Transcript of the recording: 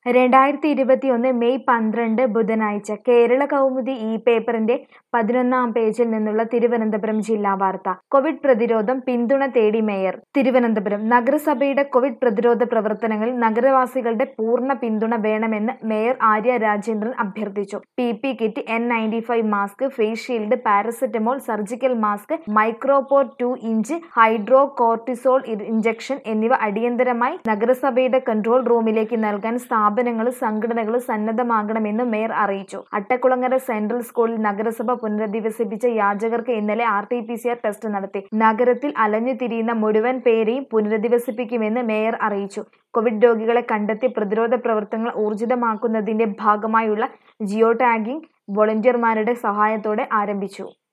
രണ്ടായിരത്തി ഇരുപത്തിയൊന്ന് മെയ് പന്ത്രണ്ട് ബുധനാഴ്ച കേരള കൗമുദി ഈ പേപ്പറിന്റെ പതിനൊന്നാം പേജിൽ നിന്നുള്ള തിരുവനന്തപുരം ജില്ലാ വാർത്ത കോവിഡ് പ്രതിരോധം പിന്തുണ തേടി മേയർ തിരുവനന്തപുരം നഗരസഭയുടെ കോവിഡ് പ്രതിരോധ പ്രവർത്തനങ്ങളിൽ നഗരവാസികളുടെ പൂർണ്ണ പിന്തുണ വേണമെന്ന് മേയർ ആര്യ രാജേന്ദ്രൻ അഭ്യർത്ഥിച്ചു P P kit N ninety five mask face shield paracetamol surgical mask micropore two inch hydro cortisol injection എന്നിവ അടിയന്തരമായി നഗരസഭയുടെ കൺട്രോൾ റൂമിലേക്ക് നൽകാൻ സ്ഥാപനങ്ങളും സംഘടനകളും സന്നദ്ധമാകണമെന്ന് മേയർ അറിയിച്ചു അട്ടക്കുളങ്ങര സെൻട്രൽ സ്കൂളിൽ നഗരസഭ പുനരധിവസിപ്പിച്ച യാചകർക്ക് ഇന്നലെ R T P C R test നടത്തി നഗരത്തിൽ അലഞ്ഞു തിരിയുന്ന മുഴുവൻ പേരെയും പുനരധിവസിപ്പിക്കുമെന്ന് മേയർ അറിയിച്ചു കോവിഡ് രോഗികളെ കണ്ടെത്തി പ്രതിരോധ പ്രവർത്തനങ്ങൾ ഊർജിതമാക്കുന്നതിന്റെ ഭാഗമായുള്ള ജിയോ ടാഗിംഗ് വോളണ്ടിയർമാരുടെ സഹായത്തോടെ ആരംഭിച്ചു